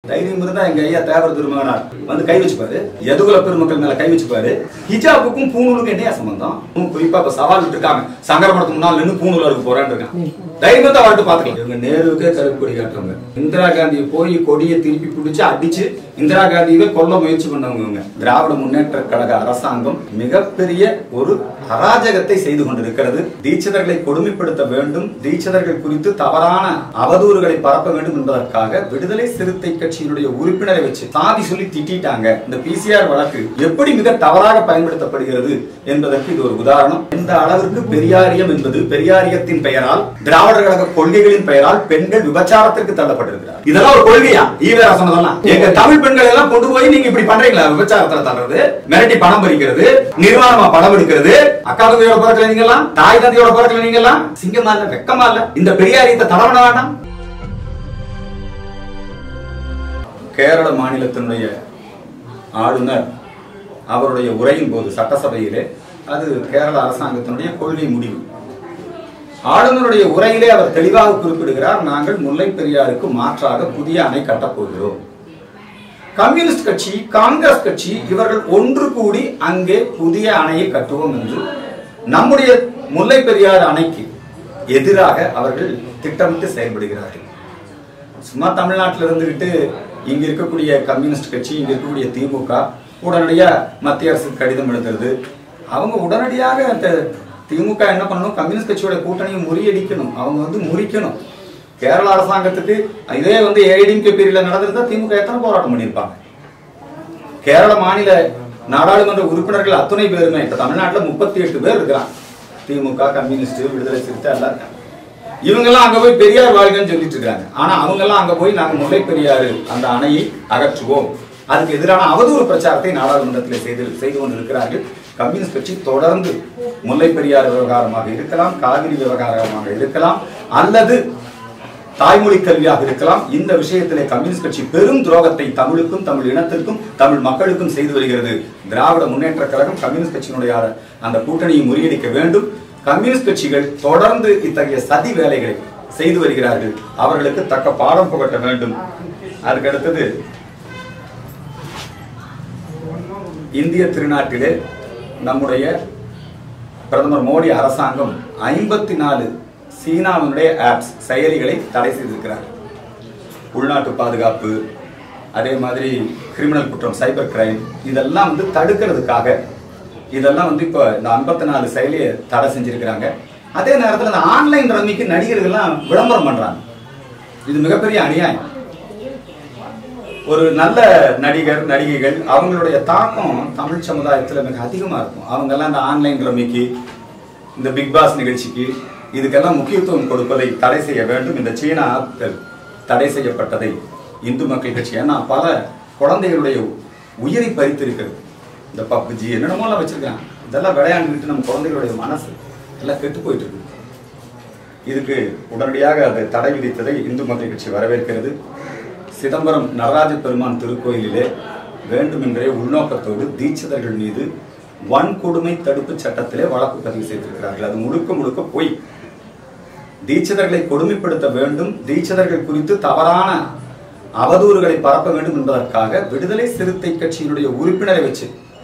தைரியம் இருந்தா எங்க ஐயா தேவர் திருமகனார் வந்து கை வச்சுப்பாரு எதுகுல பெருமக்கள் மேல கை வச்சுப்பாரு ஹிஜாபுக்கும் பூணூலுக்கும் என்னையா சம்பந்தம் இன்னும் குறிப்பா இப்ப சவால் விட்டுருக்காங்க சங்கரமடத்துக்கு முன்னால் நின்று பூணூல இருக்க போறேன்னு இருக்கான் தைரியம் தான் வாழ்த்து பாத்துக்கலாம் இவங்க நேருக்கே கருப்பு கொடி காட்டுறவங்க இந்திரா காந்தியை போய் கொடியை திருப்பி பிடிச்சு அடிச்சு இந்திரா காந்தியவே கொல்ல முயற்சி பண்ணவங்க இவங்க திராவிட முன்னேற்ற கழக அரசாங்கம் மிகப்பெரிய ஒரு அராஜகத்தை செய்து கொண்டிருக்கிறது தீட்சிதர்களை கொடுமைப்படுத்த வேண்டும் தீட்சிதர்கள் குறித்து தவறான அவதூறுகளை பரப்ப வேண்டும் என்பதற்காக விடுதலை சிறுத்தை கட்சியினுடைய உறுப்பினரை வச்சு சாதி சொல்லி திட்டிட்டாங்க இந்த பிசிஆர் வழக்கு எப்படி மிக தவறாக பயன்படுத்தப்படுகிறது என்பதற்கு இது ஒரு உதாரணம் இந்த அளவிற்கு பெரியாரியம் என்பது பெரியாரியத்தின் பெயரால் திராவிடர் கழக கொள்கைகளின் பெயரால் பெண்கள் விபச்சாரத்திற்கு தள்ளப்பட்டிருக்கிறார் இதெல்லாம் ஒரு கொள்கையா ஈவேரா சொன்னதெல்லாம் எங்க தமிழ் பெண்கள் எல்லாம் கொண்டு போய் நீங்க இப்படி பண்றீங்களா விபச்சாரத்துல தள்ளுறது மிரட்டி பணம் பறிக்கிறது நிர்வாணமா படம் எடுக்கிறது அக்கா தந்தையோட பிறக்கல நீங்க எல்லாம் தாய் தந்தையோட பிறக்கல நீங்க எல்லாம் சிங்கமா இல்ல வெக்கமா இல்ல இந்த பெரியாரியத்தை தடவன வேண்டாம் கேரள மாநிலத்தினுடைய ஆளுநர் அவருடைய உரையின் போது சட்டசபையிலே அது கேரள அரசாங்கத்தினுடைய கொள்கை முடிவு ஆளுநருடைய உரையிலே அவர் தெளிவாக குறிப்பிடுகிறார் நாங்கள் முல்லை பெரியாருக்கு மாற்றாக புதிய அணை கட்டப் போகிறோம் கம்யூனிஸ்ட் கட்சி காங்கிரஸ் கட்சி இவர்கள் ஒன்று கூடி அங்கே புதிய அணையை கட்டுவோம் என்று நம்முடைய முல்லை பெரியாறு அணைக்கு எதிராக அவர்கள் திட்டமிட்டு செயல்படுகிறார்கள் சும்மா தமிழ்நாட்டில் இருந்துகிட்டு இங்க இருக்கக்கூடிய கம்யூனிஸ்ட் கட்சி இங்க இருக்கக்கூடிய திமுக உடனடியா மத்திய அரசுக்கு கடிதம் எழுதுறது அவங்க உடனடியாக அந்த திமுக என்ன பண்ணணும் கம்யூனிஸ்ட் கட்சியோட கூட்டணியை முறியடிக்கணும் அவங்க வந்து முறிக்கணும் கேரள அரசாங்கத்துக்கு இதே வந்து ஏடிஎம்கே பீரியட்ல நடந்திருந்தா திமுக எத்தனை போராட்டம் பண்ணியிருப்பாங்க கேரள மாநில நாடாளுமன்ற உறுப்பினர்கள் அத்துணை பேருமே இப்ப தமிழ்நாட்டுல முப்பத்தி எட்டு பேர் இருக்கிறாங்க திமுக கம்யூனிஸ்ட் விடுதலை சிறுத்தை எல்லாம் இருக்காங்க இவங்கெல்லாம் அங்க போய் பெரியார் வாழ்கன்னு சொல்லிட்டு இருக்காங்க ஆனா அவங்க எல்லாம் அங்க போய் நாங்க முல்லை பெரியாறு அந்த அணையை அகற்றுவோம் அதுக்கு எதிரான அவதூறு பிரச்சாரத்தை நாடாளுமன்றத்தில் செய்து செய்து கொண்டிருக்கிறார்கள் கம்யூனிஸ்ட் கட்சி தொடர்ந்து முல்லை பெரியார் விவகாரமாக இருக்கலாம் காவிரி விவகாரமாக இருக்கலாம் அல்லது தாய்மொழி கல்வியாக இருக்கலாம் இந்த விஷயத்திலே கம்யூனிஸ்ட் கட்சி பெரும் துரோகத்தை தமிழுக்கும் தமிழ் இனத்திற்கும் தமிழ் மக்களுக்கும் செய்து வருகிறது திராவிட முன்னேற்ற கழகம் கம்யூனிஸ்ட் கட்சியினுடைய அந்த கூட்டணியை முறியடிக்க வேண்டும் கம்யூனிஸ்ட் கட்சிகள் தொடர்ந்து இத்தகைய சதி வேலைகளை செய்து வருகிறார்கள் அவர்களுக்கு தக்க பாடம் புகட்ட வேண்டும் அதுக்கு அடுத்தது இந்திய திருநாட்டிலே நம்முடைய பிரதமர் மோடி அரசாங்கம் ஐம்பத்தி நாலு சீனாவினுடைய ஆப்ஸ் செயலிகளை தடை செய்திருக்கிறார் உள்நாட்டு பாதுகாப்பு அதே மாதிரி கிரிமினல் குற்றம் சைபர் கிரைம் இதெல்லாம் வந்து தடுக்கிறதுக்காக இதெல்லாம் வந்து இப்போ இந்த ஐம்பத்தி நாலு செயலியை தடை செஞ்சிருக்கிறாங்க அதே நேரத்தில் இந்த ஆன்லைன் ரம்மிக்கு நடிகர்கள்லாம் விளம்பரம் பண்றாங்க இது மிகப்பெரிய அநியாயம் ஒரு நல்ல நடிகர் நடிகைகள் அவங்களுடைய தாக்கம் தமிழ் சமுதாயத்தில் மிக அதிகமாக இருக்கும் அவங்கெல்லாம் இந்த ஆன்லைன் ரம்மிக்கு இந்த பிக் பாஸ் நிகழ்ச்சிக்கு இதுக்கெல்லாம் முக்கியத்துவம் கொடுப்பதை தடை செய்ய வேண்டும் இந்த சீன ஆப்கள் தடை செய்யப்பட்டதை இந்து மக்கள் கட்சி ஏன்னா பல குழந்தைகளுடைய உயிரை பறித்திருக்கிறது இந்த பப்ஜி என்னென்னமோலாம் வச்சிருக்காங்க இதெல்லாம் விளையாண்டுக்கிட்டு நம்ம குழந்தைகளுடைய மனசு எல்லாம் கெட்டு போயிட்டு இருக்கு இதுக்கு உடனடியாக அதை தடை விதித்ததை இந்து மக்கள் கட்சி வரவேற்கிறது சிதம்பரம் நடராஜ பெருமான் திருக்கோயிலிலே வேண்டுமென்றே உள்நோக்கத்தோடு தீட்சிதர்கள் மீது வன்கொடுமை தடுப்பு சட்டத்திலே வழக்கு பதிவு செய்திருக்கிறார்கள் அது முழுக்க முழுக்க பொய் தீட்சிதர்களை கொடுமைப்படுத்த வேண்டும் தீட்சிதர்கள் குறித்து தவறான அவதூறுகளை பரப்ப வேண்டும் என்பதற்காக விடுதலை சிறுத்தை கட்சியினுடைய உறுப்பினரை வச்சு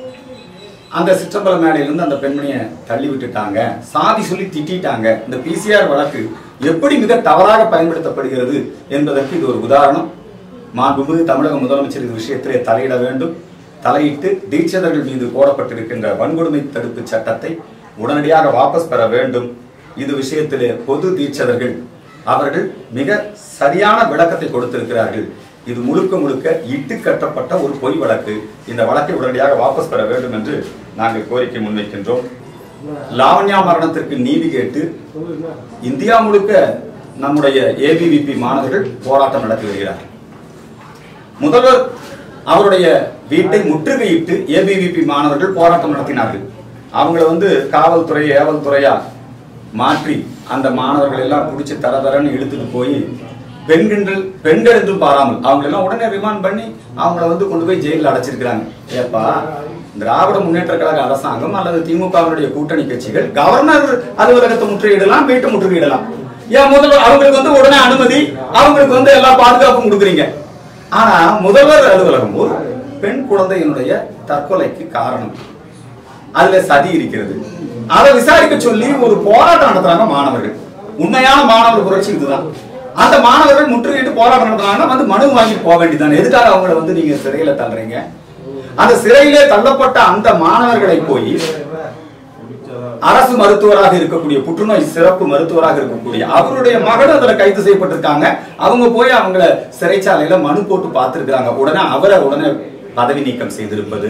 அந்த சிற்றம்பல மேடையிலிருந்து அந்த பெண்மணியை தள்ளி விட்டுட்டாங்க சாதி சொல்லி திட்டிட்டாங்க இந்த பிசிஆர் வழக்கு எப்படி மிக தவறாக பயன்படுத்தப்படுகிறது என்பதற்கு இது ஒரு உதாரணம் மாண்புமிகு தமிழக முதலமைச்சர் இது விஷயத்திலே தலையிட வேண்டும் தலையிட்டு தீட்சிதர்கள் மீது போடப்பட்டிருக்கின்ற வன்கொடுமை தடுப்பு சட்டத்தை உடனடியாக வாபஸ் பெற வேண்டும் இது விஷயத்திலே பொது தீட்சிதர்கள் அவர்கள் மிக சரியான விளக்கத்தை கொடுத்திருக்கிறார்கள் இது முழுக்க முழுக்க இட்டு கட்டப்பட்ட ஒரு பொய் வழக்கு இந்த வழக்கை உடனடியாக வாபஸ் பெற வேண்டும் என்று நாங்கள் கோரிக்கை முன்வைக்கின்றோம் லாவண்யா மரணத்திற்கு நீதி கேட்டு இந்தியா முழுக்க நம்முடைய ஏபிவிபி மாணவர்கள் போராட்டம் நடத்தி வருகிறார்கள் முதல்வர் அவருடைய வீட்டை முற்றுகையிட்டு ஏபிவிபி மாணவர்கள் போராட்டம் நடத்தினார்கள் அவங்கள வந்து காவல்துறை ஏவல்துறையா மாற்றி அந்த மாணவர்கள் எல்லாம் பிடிச்சி தர தரன்னு இழுத்துட்டு போய் பெண்கள் பெண்கள் என்றும் பாராமல் அவங்க எல்லாம் உடனே ரிமாண்ட் பண்ணி அவங்கள வந்து கொண்டு போய் ஜெயிலில் அடைச்சிருக்கிறாங்க ஏப்பா திராவிட முன்னேற்ற கழக அரசாங்கம் அல்லது திமுகவினுடைய கூட்டணி கட்சிகள் கவர்னர் அலுவலகத்தை முற்றுகையிடலாம் வீட்டை முற்றுகையிடலாம் ஏன் முதல்ல அவங்களுக்கு வந்து உடனே அனுமதி அவங்களுக்கு வந்து எல்லா பாதுகாப்பும் கொடுக்குறீங்க ஆனா முதல்வர் அலுவலகம் ஒரு பெண் குழந்தையினுடைய தற்கொலைக்கு காரணம் அதுல சதி இருக்கிறது அதை விசாரிக்க சொல்லி ஒரு போராட்டம் நடத்துறாங்க மாணவர்கள் உண்மையான மாணவர் புரட்சி இதுதான் அந்த மாணவர்கள் முற்றுகையிட்டு போராட்டம் நடத்துறாங்கன்னா வந்து மனு வாங்கிட்டு போக வேண்டியதுதானே எதுக்காக அவங்கள வந்து நீங்க சிறையில தள்ளுறீங்க அந்த சிறையிலே தள்ளப்பட்ட அந்த மாணவர்களை போய் அரசு மருத்துவராக இருக்கக்கூடிய புற்றுநோய் சிறப்பு மருத்துவராக இருக்கக்கூடிய அவருடைய மகள் அதுல கைது செய்யப்பட்டிருக்காங்க அவங்க போய் அவங்கள சிறைச்சாலையில மனு போட்டு பார்த்திருக்காங்க உடனே அவரை உடனே பதவி நீக்கம் செய்திருப்பது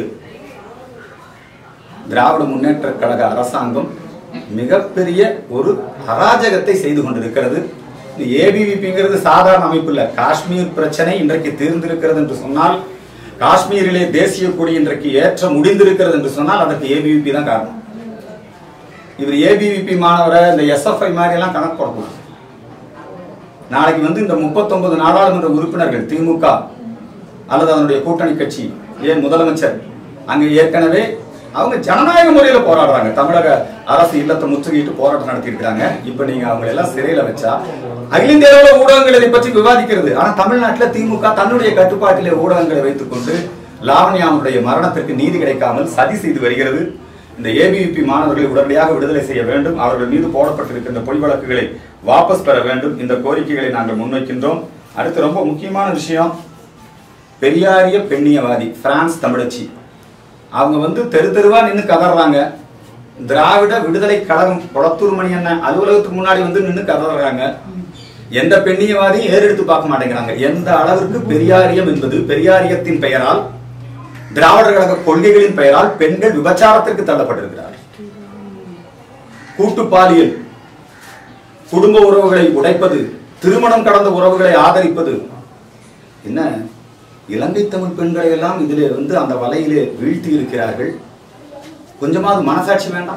திராவிட முன்னேற்ற கழக அரசாங்கம் மிகப்பெரிய ஒரு அராஜகத்தை செய்து கொண்டிருக்கிறது ஏபிவிபிங்கிறது சாதாரண அமைப்பு இல்ல காஷ்மீர் பிரச்சனை இன்றைக்கு தீர்ந்திருக்கிறது என்று சொன்னால் காஷ்மீரிலே தேசிய கொடி இன்றைக்கு ஏற்ற முடிந்திருக்கிறது என்று சொன்னால் அதற்கு ஏபிவிபி தான் காரணம் இவர் ஏபிவிபி மாணவரை இந்த எஸ்எஃப்ஐ மாதிரி எல்லாம் கணக்கு போடக்கூடாது நாளைக்கு வந்து இந்த 39 நாடாளுமன்ற உறுப்பினர்கள் திமுக அல்லது அதனுடைய கூட்டணி கட்சி ஏன் முதலமைச்சர் அங்க ஏற்கனவே அவங்க ஜனநாயக முறையில போராடுறாங்க தமிழக அரசு இல்லத்தை முற்றுகையிட்டு போராட்டம் நடத்தி இருக்காங்க இப்ப நீங்க அவங்க எல்லாம் சிறையில வச்சா அகில இந்திய அளவுல ஊடகங்கள் இதை பற்றி விவாதிக்கிறது ஆனா தமிழ்நாட்டுல திமுக தன்னுடைய கட்டுப்பாட்டிலே ஊடகங்களை வைத்துக் கொண்டு லாவண்யாவுடைய மரணத்திற்கு நீதி கிடைக்காமல் சதி செய்து வருகிறது இந்த ஏபிவிபி மாணவர்களை உடனடியாக விடுதலை செய்ய வேண்டும் அவர்கள் மீது போடப்பட்டிருக்கின்ற பொய் வழக்குகளை வாபஸ் பெற வேண்டும் இந்த கோரிக்கைகளை நாங்கள் முன்வைக்கின்றோம் அடுத்து ரொம்ப முக்கியமான விஷயம் பெரியாரிய பெண்ணியவாதி பிரான்ஸ் தமிழச்சி அவங்க வந்து தெரு தெருவா நின்னு கதறாங்க திராவிட விடுதலை கழகம் குளத்தூர் மணி அண்ணன் அலுவலகத்துக்கு முன்னாடி வந்து நின்னு கதறாங்க எந்த பெண்ணியவாதியும் ஏறெடுத்து பார்க்க மாட்டேங்கிறாங்க எந்த அளவிற்கு பெரியாரியம் என்பது பெரியாரியத்தின் பெயரால் திராவிடர் கழக கொள்கைகளின் பெயரால் பெண்கள் விபச்சாரத்திற்கு தள்ளப்பட்டிருக்கிறார்கள் கூட்டு பாலியல் குடும்ப உறவுகளை உடைப்பது திருமணம் கடந்த உறவுகளை ஆதரிப்பது என்ன இலங்கை தமிழ் பெண்களை எல்லாம் இதிலே வந்து அந்த வலையிலே வீழ்த்தி இருக்கிறார்கள் கொஞ்சமாவது மனசாட்சி வேண்டாம்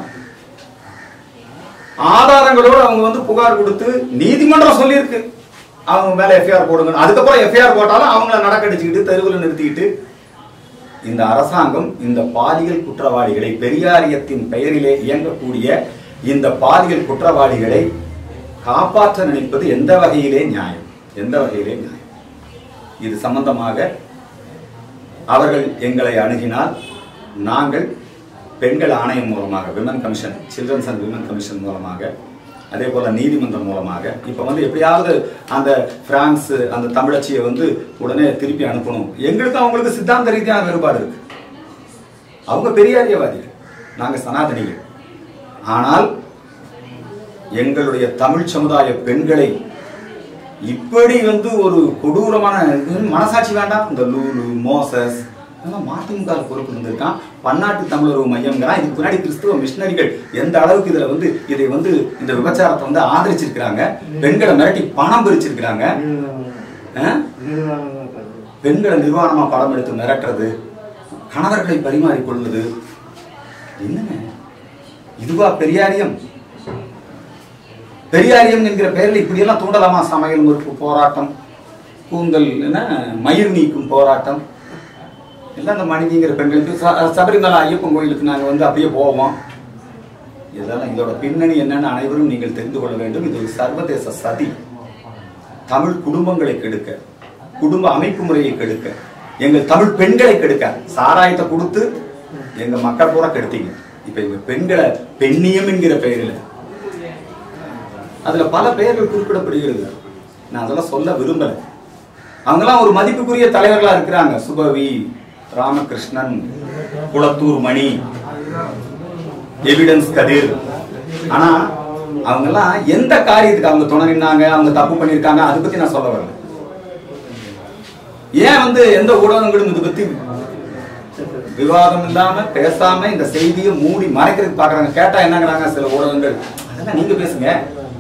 ஆதாரங்களோடு அவங்க வந்து புகார் கொடுத்து நீதிமன்றம் சொல்லியிருக்கு அவங்க மேல எஃப்ஐஆர் போடுங்க அதுக்கப்புறம் எஃப்ஐஆர் போட்டாலும் அவங்கள நடக்கடிச்சுக்கிட்டு தெருவில் நிறுத்திக்கிட்டு இந்த அரசாங்கம் இந்த பாலியல் குற்றவாளிகளை பெரியாரியத்தின் பெயரிலே இயங்கக்கூடிய இந்த பாலியல் குற்றவாளிகளை காப்பாற்ற நினைப்பது எந்த வகையிலே நியாயம் எந்த வகையிலே நியாயம் இது சம்பந்தமாக அவர்கள் எங்களை அணுகினால் நாங்கள் பெண்கள் ஆணையம் மூலமாக women commission children's and women commission மூலமாக அதே போல நீதிமன்றம் மூலமாக இப்போ வந்து எப்படியாவது அந்த பிரான்ஸ் அந்த தமிழச்சியை வந்து உடனே திருப்பி அனுப்பணும் எங்களுக்கு அவங்களுக்கு சித்தாந்த ரீதியான வேறுபாடு இருக்கு அவங்க பெரியாரியவாதிகள் நாங்கள் சனாதனிகள் ஆனால் எங்களுடைய தமிழ் சமுதாய பெண்களை இப்படி வந்து ஒரு கொடூரமான இது மனசாட்சி வேண்டாம் இந்த லூலு மோசஸ் இதெல்லாம் மதிமுக பொறுப்பு இருந்திருக்கான் பன்னாட்டு தமிழர்வு மையம்ங்கிறான் இதுக்கு முன்னாடி கிறிஸ்துவ மிஷினரிகள் எந்த அளவுக்கு இதுல வந்து இதை வந்து இந்த விபச்சாரத்தை வந்து ஆதரிச்சிருக்கிறாங்க பெண்களை மிரட்டி பணம் பிரிச்சிருக்கிறாங்க ஆ? பெண்களை நிர்வாணமா படம் எடுத்து மிரட்டுறது கணவர்களை பரிமாறிக் கொள்வது என்னங்க இதுவா பெரியாரியம் பெரியாரியம் என்கிற பெயரில் இப்படியெல்லாம் தூண்டலாமா சமையல் மறுப்பு போராட்டம் கூந்தல் என்ன மயிர் நீக்கும் போராட்டம் எல்லாம் அந்த மனிதிங்கிற பெண்களுக்கு ச- சபரிமலை ஐயப்பன் கோயிலுக்கு நாங்கள் வந்து அப்படியே போவோம் இதெல்லாம் இதோட பின்னணி என்னன்னு அனைவரும் நீங்கள் தெரிந்து கொள்ள வேண்டும் இது ஒரு சர்வதேச சதி தமிழ் குடும்பங்களை கெடுக்க குடும்ப அமைப்பு முறையை கெடுக்க எங்கள் தமிழ் பெண்களை கெடுக்க சாராயத்தை கொடுத்து எங்க மக்கள் பூரா கெடுத்தீங்க இப்ப எங்க பெண்களை பெண்ணியம் என்கிற பெயரில் அதுல பல பெயர்கள் குறிப்பிடப்படுகிறது நான் அதெல்லாம் சொல்ல விரும்பல அவங்கெல்லாம் ஒரு மதிப்புக்குரிய தலைவர்களா இருக்கிறாங்க சுபவி ராமகிருஷ்ணன் குளத்தூர் மணி எவிடன்ஸ் கதிர் ஆனா அவங்க எல்லாம் எந்த காரியத்துக்கு அவங்க துணை நின்னாங்க அவங்க தப்பு பண்ணிருக்காங்க அதை பத்தி நான் சொல்ல வரல ஏன் வந்து எந்த ஊடகங்களும் இதை பத்தி விவாதம் இல்லாம பேசாம இந்த செய்தியை மூடி மறைக்கிறதுக்கு பாக்குறாங்க கேட்டா என்னங்கிறாங்க சில ஊடகங்கள் அதெல்லாம் நீங்க பேசுங்க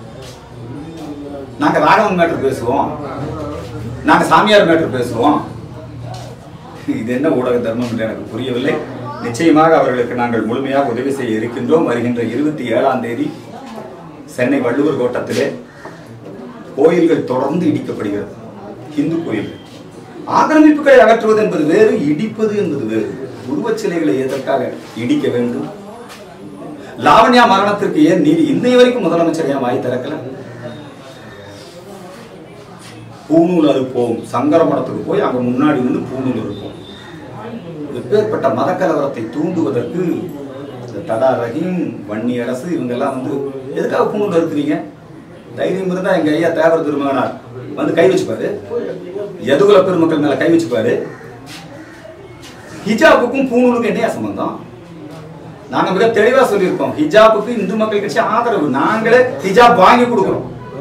நாங்க ராகவன் மேட்டர் பேசுவோம் நாங்க சாமியார் மேட்டர் பேசுவோம் இது என்ன ஊடக தர்மம் என்று எனக்கு புரியவில்லை நிச்சயமாக அவர்களுக்கு நாங்கள் முழுமையாக உதவி செய்ய இருக்கின்றோம் வருகின்ற இருபத்தி ஏழாம் தேதி சென்னை வள்ளுவர் கோட்டத்திலே கோயில்கள் தொடர்ந்து இடிக்கப்படுகிறது இந்து கோயில்கள் ஆக்கிரமிப்புகளை அகற்றுவது என்பது வேறு இடிப்பது என்பது வேறு உருவச் சிலைகளை எதற்காக இடிக்க வேண்டும் லாவண்யா மரணத்திற்கு ஏன் நீதி இன்னை வரைக்கும் முதலமைச்சர் ஏன் வாய் திறக்கல பூணூல் அறுப்போம் சங்கர மடத்துக்கு போய் அங்க முன்னாடி வந்து பூணூல் இருப்போம் எப்பேற்பட்ட மதக்கலவரத்தை தூண்டுவதற்கு இந்த தடா ரஹீம் வன்னி அரசு இவங்கெல்லாம் வந்து எதுக்காக பூணூல் அறுக்குறீங்க தைரியம் இருந்தா எங்க ஐயா தேவர் திருமகனார் வந்து கை வச்சுப்பாரு எதுகுல பெருமக்கள் மேல கை வச்சுப்பாரு ஹிஜாபுக்கும் பூணூலுக்கும் என்னையா சம்பந்தம் நாங்க மிக தெளிவா சொல்லியிருக்கோம் ஹிஜாபுக்கு இந்து மக்கள் கட்சி ஆதரவு நாங்களே ஹிஜாப் வாங்கி கொடுக்கிறோம்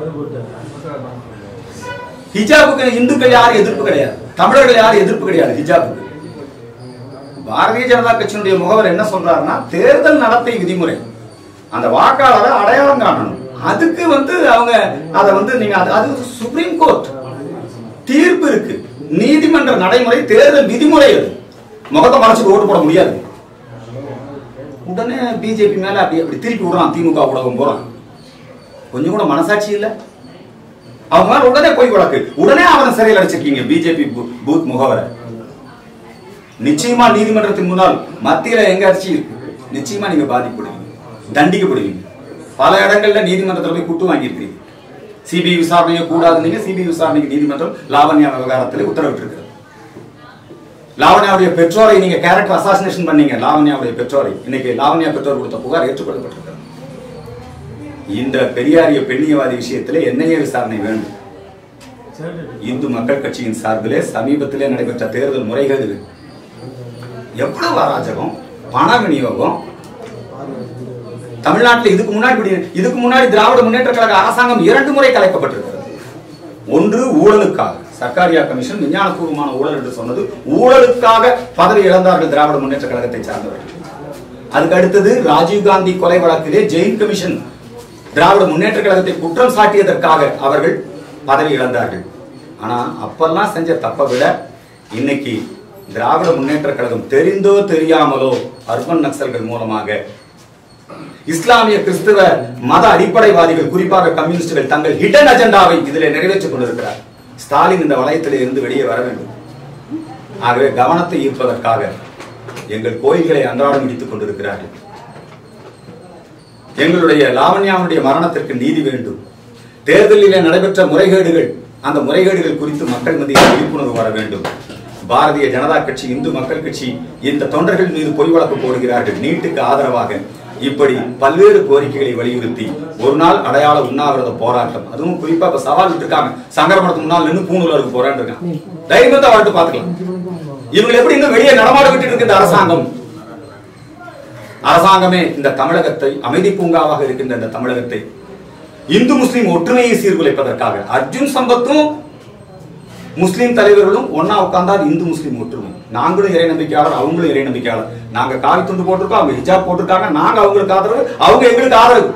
ஹிஜாபுக்கு இந்துக்கள் யாரும் எதிர்ப்பு கிடையாது தமிழர்கள் யாரும் எதிர்ப்பு கிடையாது ஹிஜாபுக்கு பாரதிய ஜனதா கட்சியினுடைய முகவர் என்ன சொல்றாருன்னா தேர்தல் நடத்தை விதிமுறை அந்த வாக்காளரை அடையாளம் காணணும் அதுக்கு வந்து அவங்க அதை வந்து நீங்க அது அது சுப்ரீம் கோர்ட் தீர்ப்பு இருக்கு நீதிமன்ற நடைமுறை தேர்தல் விதிமுறை அது முகத்தை மறைச்சு ஓட்டு போட முடியாது உடனே பிஜேபி மேல அப்படி அப்படி திருப்பி விடுறான் திமுக ஊடகம் போறான் கொஞ்சம் கூட மனசாட்சி இல்ல அவங்க மேல உடனே போய் வழக்கு உடனே அவனை சிறையில் அடைச்சிருக்கீங்க பிஜேபி பூத் முகவரை நிச்சயமா நீதிமன்றத்தின் முன்னால் மத்தியில எங்க அடிச்சு இருக்கு நிச்சயமா நீங்க பாதிக்கப்படுவீங்க தண்டிக்கப்படுவீங்க பல இடங்கள்ல நீதிமன்றத்துல போய் குட்டு வாங்கியிருக்கிறீங்க சிபிஐ விசாரணையை கூடாதுன்னீங்க சிபிஐ விசாரணைக்கு நீதிமன்றம் லாவண்யா விவகாரத்தில் உத்தரவிட்டிருக்கிறது லாவண்யாவுடைய பெற்றோரை நீங்க கேரக்டர் அசாசினேஷன் பண்ணீங்க லாவண்யாவுடைய பெற்றோரை இன்னைக்கு லாவண்யா பெற்றோர் கொடுத்த புகார் ஏற்றுக்கொள்ளப்பட்டிருக்கிறது இந்த பெரியாரிய பெண்ணியவாதி விஷயத்திலே என்ஐஏ விசாரணை வேண்டும் இந்து மக்கள் கட்சியின் சார்பிலே சமீபத்திலே நடைபெற்ற தேர்தல் முறைகேடுகள் எவ்வளவு அராஜகம் பண விநியோகம் தமிழ்நாட்டில் இதுக்கு முன்னாடி இப்படி- இதுக்கு முன்னாடி திராவிட முன்னேற்ற கழக அரசாங்கம் இரண்டு முறை கலைக்கப்பட்டிருக்கிறது ஒன்று ஊழலுக்காக சர்க்காரியா கமிஷன் விஞ்ஞானபூர்வமான ஊழல் என்று சொன்னது ஊழலுக்காக பதவி இழந்தார்கள் திராவிட முன்னேற்ற கழகத்தை சார்ந்தவர்கள் அதுக்கு அடுத்தது ராஜீவ்காந்தி கொலை வழக்கிலே ஜெயின் கமிஷன் திராவிட முன்னேற்ற கழகத்தை குற்றம் சாட்டியதற்காக அவர்கள் பதவி இழந்தார்கள் ஆனா அப்பெல்லாம் செஞ்ச தப்பை விட இன்னைக்கு திராவிட முன்னேற்ற கழகம் தெரிந்தோ தெரியாமலோ அர்பன் நக்சல்கள் மூலமாக இஸ்லாமிய கிறிஸ்தவ மத அடிப்படைவாதிகள் குறிப்பாக கம்யூனிஸ்டுகள் தங்கள் ஹிடன் அஜெண்டாவை இதிலே நிறைவேற்றிக் கொண்டிருக்கிறார் ஸ்டாலின் இந்த வளையத்திலே இருந்து வெளியே வர வேண்டும் ஆகவே கவனத்தை ஈர்ப்பதற்காக எங்கள் கோயில்களை அன்றாடம் இடித்துக் கொண்டிருக்கிறார்கள் எங்களுடைய லாவண்யாவுடைய மரணத்திற்கு நீதி வேண்டும் தேர்தலிலே நடைபெற்ற முறைகேடுகள் அந்த முறைகேடுகள் குறித்து மக்கள் மத்தியில் விழிப்புணர்வு வர வேண்டும் பாரதிய ஜனதா கட்சி இந்து மக்கள் கட்சி இந்த தொண்டர்கள் மீது பொய் வழக்கு போடுகிறார்கள் நீட்டுக்கு ஆதரவாக இப்படி பல்வேறு கோரிக்கைகளை வலியுறுத்தி ஒரு நாள் அடையாள உண்ணாவிரத போராட்டம் அதுவும் குறிப்பா இப்ப சவால் விட்டுருக்காங்க சங்கரமடத்து முன்னால் நின்று பூணூலருக்கு போறேன்னு இருக்காங்க தைரியத்தை வாழ்த்து பார்த்துக்கலாம் இவங்க எப்படி இன்னும் வெளியே நடமாட விட்டு இருக்கு இந்த அரசாங்கம் அரசாங்கமே இந்த தமிழகத்தை அமைதி பூங்காவாக இருக்கின்ற இந்த தமிழகத்தை இந்து முஸ்லிம் ஒற்றுமையை சீர்குலைப்பதற்காக அர்ஜுன் சம்பத்தும் முஸ்லிம் தலைவர்களும் ஒன்னா உட்கார்ந்தால் இந்து முஸ்லிம் ஒற்றுமை நாங்களும் இறை நம்பிக்கையாளர் அவங்களும் இறை நம்பிக்கையாளர் நாங்க காவி துண்டு போட்டிருக்கோம் அவங்க ஹிஜாப் போட்டிருக்காங்க நாங்க அவங்களுக்கு ஆதரவு அவங்க எங்களுக்கு ஆதரவு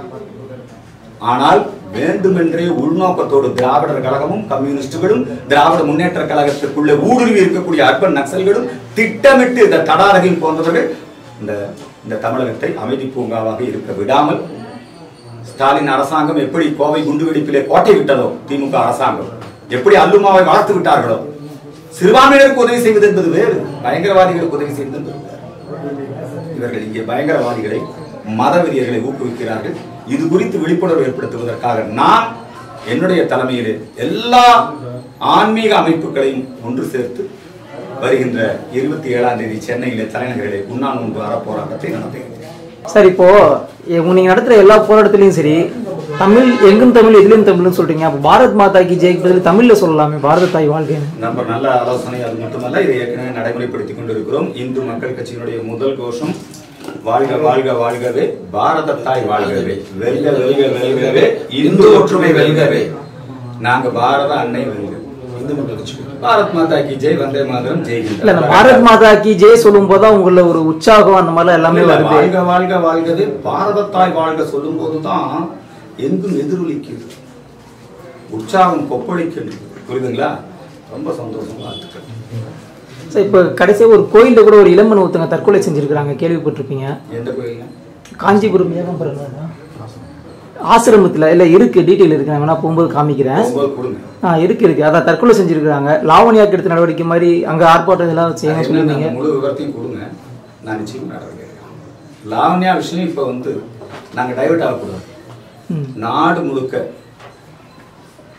ஆனால் வேண்டுமென்றே உள்நோக்கத்தோடு திராவிடர் கழகமும் கம்யூனிஸ்டுகளும் திராவிட முன்னேற்ற கழகத்திற்குள்ளே ஊடுருவி இருக்கக்கூடிய அர்பன் நக்சல்களும் திட்டமிட்டு இந்த தடாரகையும் போன்றவர்கள் இந்த இந்த தமிழகத்தை அமைதி பூங்காவாக இருக்க விடாமல் ஸ்டாலின் அரசாங்கம் எப்படி கோவை குண்டுவெடிப்பிலே கோட்டை விட்டதோ திமுக அரசாங்கம் எப்படி அல்லுமாவை வளர்த்து விட்டார்களோ சிறுபான்மையினருக்கு உதவி செய்வது என்பது வேறு பயங்கரவாதிகளுக்கு உதவி செய்வது என்பது வேறு இவர்கள் இங்கே பயங்கரவாதிகளை மதவெறியர்களை ஊக்குவிக்கிறார்கள் இது குறித்து விழிப்புணர்வு ஏற்படுத்துவதற்காக நான் என்னுடைய தலைமையிலே எல்லா ஆன்மீக அமைப்புகளையும் ஒன்று சேர்த்து வருகின்ற இருபத்தி ஏழாம் தேதி சென்னையிலே தலைநகரிலே உண்ணாநோன்பு அறப்போராட்டத்தை நடத்துகிறேன் சார் இப்போ எ- நீங்க நடத்துற எல்லா போராட்டத்திலயும் சரி தமிழ் எங்கும் தமிழ் எதிலும் தமிழ்னு சொல்றீங்க அப்போ பாரத் மாதா கி ஜெய்க்கு பதில் தமிழ்ல சொல்லலாமே பாரத தாய் வாழ்க்கைன்னு நம்ம நல்ல ஆலோசனை அது மட்டுமல்ல இதை ஏற்கனவே நடைமுறைப்படுத்திக் கொண்டிருக்கிறோம் இந்து மக்கள் கட்சியினுடைய முதல் கோஷம் வாழ்க வாழ்க வாழ்கவே பாரத தாய் வாழ்கவே வெல்க வெல்க வெல்கவே இந்து ஒற்றுமை வெல்கவே நாங்க பாரத அன்னை வெல்க இந்து மக்கள் கட்சி பாரத் மாதா கி ஜெய் வந்தே மாதரம் ஜெய் ஹிந்த். இல்ல அந்த பாரத் மாதா கி ஜெய் சொல்லும் போதுதான் உங்கள ஒரு உற்சாகம் அந்த மாதிரிலாம் எல்லாமே இல்ல, வருது வாழ்க வாழ்க வாழ்கவே பாரத தாய் வாழ்க சொல்லும் போதுதான் எங்கும் எதிரொலிக்குது உற்சாகம் கொப்பளிக்கின்றது புரியுதுங்களா ரொம்ப சந்தோஷம் வாழ்த்துக்கள் சார் இப்போ கடைசியா ஒரு கோயில்ல கூட ஒரு இளம்பன் ஒருத்தங்க தற்கொலை செஞ்சிருக்காங்க கேள்விப்பட்டிருப்பீங்க எந்த கோயிலுங்க காஞ்சிபுரம் ஏகம்பரம் ஆசிரமத்துல இல்ல இருக்கு டீட்டெயில் இருக்கு நான் வேணா போகும்போது காமிக்கிறேன் போகும்போது கொடுங்க ஆ இருக்கு இருக்கு அதான் தற்கொலை செஞ்சிருக்காங்க லாவணியாக்கு எடுத்த நடவடிக்கை மாதிரி அங்க ஆர்ப்பாட்டம் இதெல்லாம் செய்யணும் அது என்ன, சொல்லியிருந்தீங்க முழு விவரத்தையும் கொடுங்க நான் நிச்சயம் நடவடிக்கை எடுக்கிறேன். லாவண்யா விஷயம் இப்ப வந்து நாங்க டைவர்ட் ஆகக்கூடாது ம். நாடு முழுக்க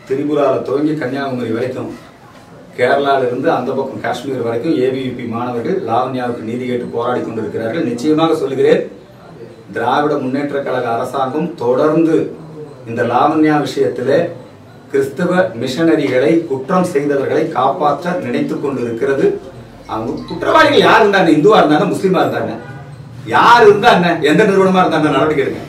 திரிபுராவில் துவங்கி கன்னியாகுமரி வரைக்கும் கேரளால இருந்து அந்த பக்கம் காஷ்மீர் வரைக்கும் ஏபிவிபி மாணவர்கள் லாவண்யாவுக்கு நீதி கேட்டு போராடி கொண்டிருக்கிறார்கள் நிச்சயமாக சொல்லுகிறேன் திராவிட முன்னேற்ற கழக அரசாங்கம் தொடர்ந்து இந்த லாவண்யா விஷயத்திலே கிறிஸ்தவ மிஷனரிகளை குற்றம் செய்தவர்களை காப்பாற்ற நினைத்து கொண்டிருக்கிறது அவங்க குற்றவாளிகள் யார் இருந்தாங்க இந்துவா இருந்தாங்க முஸ்லீமா இருந்தாங்க யார் இருந்தா என்ன எந்த நிறுவனமா இருந்தாங்க நடவடிக்கை எடுங்க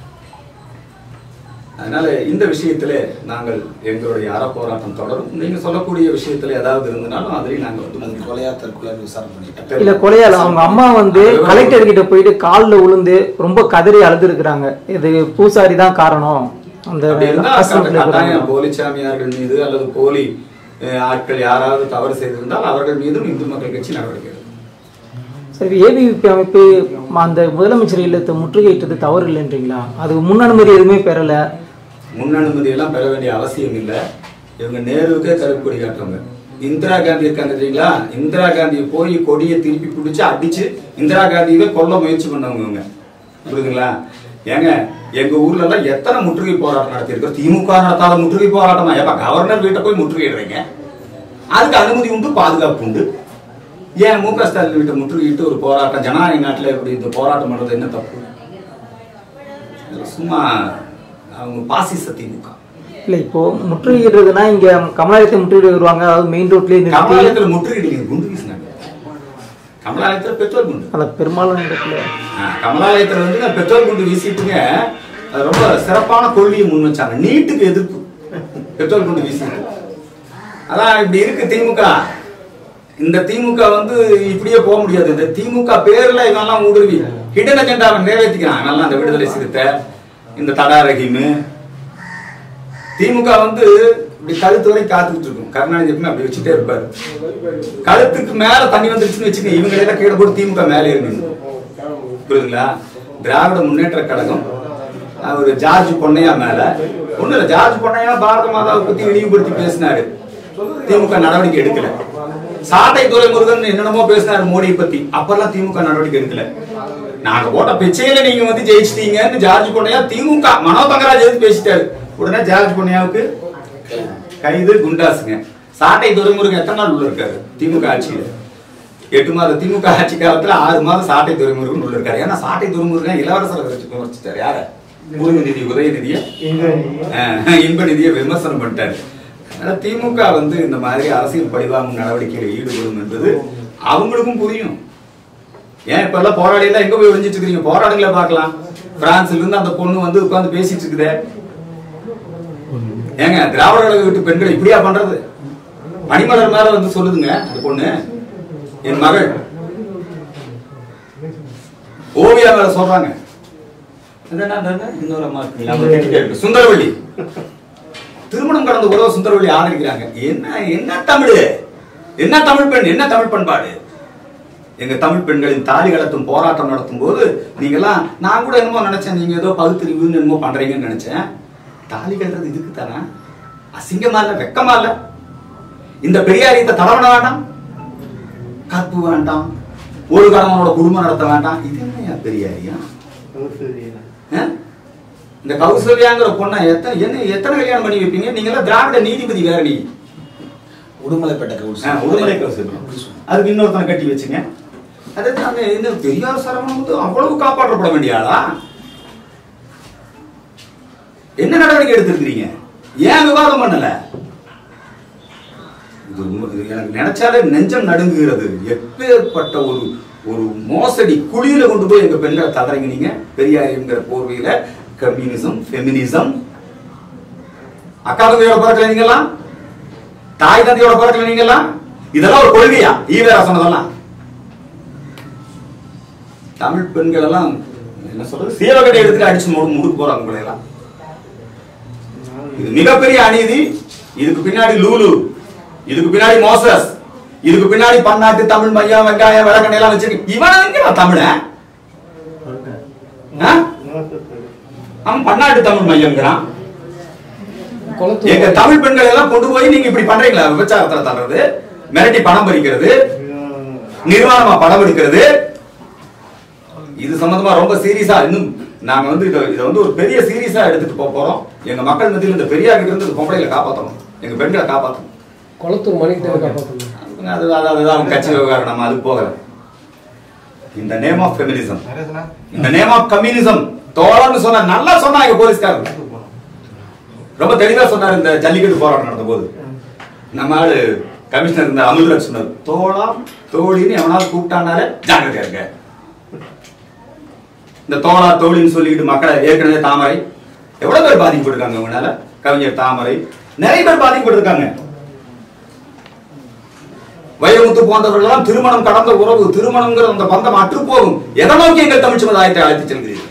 அதனால இந்த விஷயத்துல நாங்கள் எங்களுடைய அறப்போராட்டம் தொடரும் நீங்க சொல்லக்கூடிய விஷயத்துல ஏதாவது இருந்தனாலும் அதுலயும் நாங்க வந்து அது முன்னிலை- கொலையா தற்கொலை விசாரணை பண்ணிட்டேன் இல்ல கொலையால அவங்க அம்மா வந்து கலெக்டர் கிட்ட போயிட்டு கால்ல விழுந்து ரொம்ப கதறி அழுதுருக்குறாங்க இது பூசாரி தான் காரணம் அந்த அப்படி இருந்தா ஹாஸ்பிட்டல்ல கட்டாயம் இருக்கிறவங்க. போலி சாமியார்கள் மீது அல்லது போலி அஹ், ஆட்கள் யாராவது தவறு செய்திருந்தால் அவர்கள் மீதும் இந்து மக்கள் கட்சி நடவடிக்கை எடுக்கும் சரி ஏபிவிபி அமைப்பு ம- அந்த முதலமைச்சர் இல்லத்தை முற்றுகையிட்டது தவறு இல்லைன்றீங்களா அது முன் அனுமதி எதுவுமே பெறல முன் அனுமதி எல்லாம் பெற வேண்டிய அவசியம் இல்ல இவங்க நேருவுக்கே கருப்பு கொடி காட்டுறவங்க இந்திரா காந்தி இருக்காங்க தெரியுங்களா இந்திரா காந்தியை போய் கொடியை திருப்பி பிடிச்சு அடிச்சு இந்திரா காந்தியவே கொல்ல முயற்சி பண்ணவங்க இவங்க புரியுதுங்களா ஏங்க எங்க ஊர்ல எல்லாம் எத்தனை முற்றுகை போராட்டம் நடத்தியிருக்கோம் திமுக நடத்தாத முற்றுகை போராட்டமா ஏப்பா கவர்னர் வீட்டை போய் முற்றுகையிடுறீங்க அதுக்கு அனுமதி உண்டு பாதுகாப்பு உண்டு ஏன் மு க ஸ்டாலின் வீட்டை முற்றுகையிட்டு ஒரு போராட்டம் ஜனநாயக நாட்டுல இப்படி இந்த போராட்டம் பண்றது என்ன தப்பு இதெல்லாம் சும்மா அவங்க பாசிச திமுக இல்ல இப்போ முற்றுகையிடுறதுன்னா இங்க கமலாலயத்தை முற்றுகை வருவாங்க அதாவது மெயின் ரோட்லயே நிறுத்தி கமலாலயத்துல முற்றுகையிடுங்க குண்டு வீசினாங்க கமலாலயத்துல பெட்ரோல் குண்டு அத பெரும்பாலான இடத்துல ஆ, கமலாலயத்துல வந்து நான் பெட்ரோல் குண்டு வீசிட்டுங்க அது ரொம்ப சிறப்பான கொள்கையை முன் வச்சாங்க நீட்டுக்கு எதிர்ப்பு பெட்ரோல் குண்டு வீசிட்டு அதான் இப்படி இருக்கு திமுக இந்த திமுக வந்து இப்படியே போக முடியாது இந்த திமுக பேர்ல இவெல்லாம் ஊடுருவி ஹிடன் அஜெண்டாவை நிறைவேற்றிக்கிறான் இவெல்லாம் அந்த விடுதலை சிறுத்தை இந்த தடா ரஹீமு திமுக வந்து இப்படி கழுத்து வரை காத்துக்கிட்டு இருக்கும் கருணாநிதி எப்பவுமே அப்படி வச்சுட்டே இருப்பாரு கழுத்துக்கு மேல தண்ணி வந்துருச்சுன்னு வச்சுக்க இவங்க எல்லாம் கீழே போட்டு திமுக மேலே இருக்கு புரியுதுங்களா திராவிட முன்னேற்ற கழகம் அவர் ஜார்ஜ் பொன்னையா மேல ஒண்ணு இல்ல ஜார்ஜ் பொன்னையா பாரத மாதாவை பத்தி இழிவுபடுத்தி பேசினாரு திமுக நடவடிக்கை எடுக்கல சாட்டை துரைமுருகன் என்னென்னமோ பேசினாரு மோடியை பத்தி அப்பெல்லாம் திமுக நடவடிக்கை எடுக்கல நாங்க போட்ட பிச்சையில நீங்க வந்து ஜெயிச்சிட்டீங்கன்னு ஜார்ஜ் பொன்னையா திமுக மனோ தங்கராஜ் எதிர்த்து பேசிட்டாரு உடனே ஜார்ஜ் பொன்னையாவுக்கு கைது குண்டாசுங்க சாட்டை துரைமுருகன் எத்தனை நாள் உள்ள இருக்காரு திமுக ஆட்சியில எட்டு மாத திமுக ஆட்சி காலத்துல ஆறு மாதம் சாட்டை துறைமுருகன் உள்ள இருக்காரு ஏன்னா சாட்டை துறைமுருகன் இளவரசரை வச்சு விமர்சிச்சாரு யார உதயநிதி உதயநிதிய அஹ், இன்ப நிதியை விமர்சனம் பண்ணிட்டாரு அதனால திமுக வந்து இந்த மாதிரி அரசியல் பழிவாங்கும் நடவடிக்கையில் ஈடுபடும் என்பது அவங்களுக்கும் புரியும் ஏன் இப்ப எல்லாம் போராடி எல்லாம் எங்க போய் ஒளிஞ்சிட்டு இருக்கீங்க போராடுங்களே பார்க்கலாம் பிரான்ஸ்ல இருந்து அந்த பொண்ணு வந்து உட்கார்ந்து பேசிட்டு இருக்குதே ஏங்க திராவிட கழக வீட்டு பெண்கள் இப்படியா பண்றது மணிமலர் மேல வந்து சொல்லுதுங்க அந்த பொண்ணு என் மகள் ஓவியா மேல சொல்றாங்க அது என்ன, அது என்ன? இன்னொரு அம்மா இருக்குங்களா? அவங்க கேட்டுட்டே இருக்கு. சுந்தரவள்ளி திருமணம் கடந்த உறவு சுந்தரவள்ளி ஆதரிக்கிறாங்க என்ன என்ன தமிழ் என்ன தமிழ் பெண் என்ன தமிழ் பண்பாடு எங்க தமிழ் பெண்களின் தாலி கலத்தும் போராட்டம் நடத்தும் போது நீங்கெல்லாம் நான் கூட என்னமோ நினைச்சேன் நீங்க ஏதோ பகுத்தறிவுன்னு என்னமோ பண்றீங்கன்னு நினைச்சேன் தாலி கட்டுறது இதுக்கு தானே அசிங்கமா இல்ல வெக்கமா இல்ல இந்த பெரியாரியத்தை தடவண வேண்டாம் கற்பு வேண்டாம் ஒரு கணவனோட குடும்பம் நடத்த வேண்டாம் இது என்ன பெரியாரியா ஆ? இந்த கௌசல்யாங்கிற பொண்ணை எத்தனை என்ன எத்தனை கல்யாணம் பண்ணி வைப்பீங்க நீங்க எல்லாம் திராவிட நீதிபதி வேற நீ உடுமலைப்பேட்டை ஆ, கவுன்சில் உடுமலை கௌசல்யா அதுக்கு இன்னொருத்தனை கட்டி வச்சுங்க அது அந்த இந்த பெரியார் சரவணன் வந்து அவ்வளவு காப்பாற்றப்பட வேண்டிய ஆளா என்ன நடவடிக்கை எடுத்திருக்கிறீங்க ஏன் விவாதம் பண்ணல இது உண்மை- இது எனக்கு நினைச்சாலே நெஞ்சம் நடுங்குகிறது எப்பேற்பட்ட ஒரு ஒரு மோசடி குழியில கொண்டு போய் எங்க பெண்களை தவறீங்க நீங்க பெரியாரிங்கிற போர்வையில கம்யூனிசம் ஃபெமினிசம் அக்கா தந்தையோட பிறக்கல நீங்கெல்லாம் தாய் தந்தையோட பிறக்கல நீங்கெல்லாம் இதெல்லாம் ஒரு கொள்கையா ஈவேரா சொன்னதெல்லாம் தமிழ் பெண்கள் எல்லாம் என்ன சொல்றது சீவகடை எடுத்துட்டு அடிச்சு முடு முடுக்கு போறாங்க உங்களை எல்லாம் இது மிகப்பெரிய அநீதி இதுக்கு பின்னாடி லூலு இதுக்கு பின்னாடி மோசஸ் இதுக்கு பின்னாடி பன்னாட்டு தமிழ் மையம் வெங்காயம் விளக்கண்ணை எல்லாம் வச்சிருக்கு இவன் எங்க தமிழன் ஆ? அவன் பன்னாட்டு தமிழ் மையம்ங்கிறான் எங்க தமிழ் பெண்களை எல்லாம் கொண்டு போய் நீங்க இப்படி பண்றீங்களா விபச்சாரத்துல தர்றது மிரட்டி பணம் பறிக்கிறது நிர்வாணமா படம் எடுக்கிறது இது சம்பந்தமா ரொம்ப சீரியஸா இன்னும் நாங்க வந்து இதை இதை வந்து ஒரு பெரிய சீரியஸா எடுத்துட்டு போக போறோம் எங்க மக்கள் மத்தியில் இந்த பெரியார் கிட்ட இருந்து இந்த பொம்பளைகளை காப்பாற்றணும் எங்க பெண்களை காப்பாற்றணும் குளத்தூர் மணிக்கிட்ட காப்பாற்றணும் அது அது அதுதான் அவங்க கட்சி விவகாரம் நம்ம அது போகல இந்த நேம் ஆஃப் ஃபெமினிசம் இந்த நேம் ஆஃப் கம்யூனிசம் தோழன்னு சொன்ன நல்லா சொன்னாங்க போலீஸ்காரங்க ரொம்ப தெளிவா சொன்னார் இந்த ஜல்லிக்கட்டு போராட்டம் நடந்த போது நம்ம ஆளு கமிஷனர் இந்த அமுல்ராஜ் சொன்னார் தோழா தோழின்னு எவனாவது கூப்பிட்டானாலே ஜாக்கிரதையா இருக்க இந்த தோழா தோழின்னு சொல்லிக்கிட்டு மக்களை ஏற்கனவே தாமரை எவ்வளவு பேர் பாதிக்கப்பட்டிருக்காங்க இவனால கவிஞர் தாமரை நிறைய பேர் பாதிக்கப்பட்டிருக்காங்க வைரமுத்து போன்றவர்களெல்லாம் திருமணம் கடந்த உறவு திருமணம்ங்கிற அந்த பந்தம் அற்று போகும் எதை நோக்கி எங்கள் தமிழ் சமுதாயத்தை அழைத்து செல்கிறீர்கள்